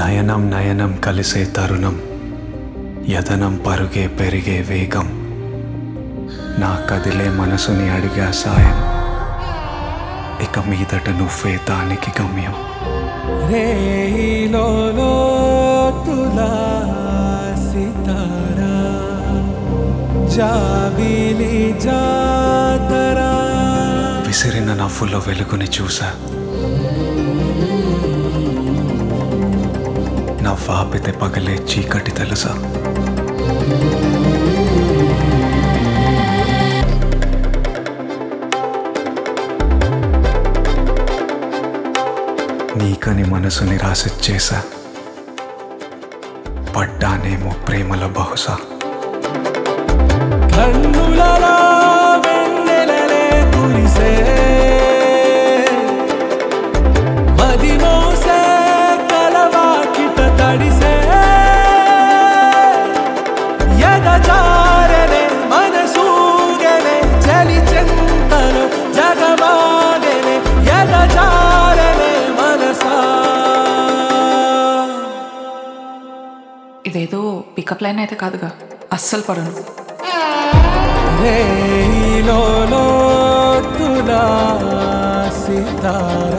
నయనం నయనం కలిసే తరుణం యతనం పరుగే పెరిగే వేగం నా కదిలే మనసుని అడిగా సాయం ఇక మీదట నువ్వే దానికి గమ్యం రేయిలో తులా సితారా జాబిలి జాతరా విసిరిన నవ్వుల్లో వెలుగుని చూసా నవ్వాపితే పగలే చీకటి తెలుసా నీకని మనసుని రాసిచ్చేసా పడ్డానేమో ప్రేమల బహుశా కన్నులలో వెన్నెలలే కురిసే మది మోసే కలవాకిట తడిసే ఎదజారనే మనసూగనే చలి చెంతలో జగమాగనే ఎదజారనే మనసా ఇదేదో పికప్ లైన్ అయితే కాదుగా అస్సలు పడను రేయిలో తులా సితారా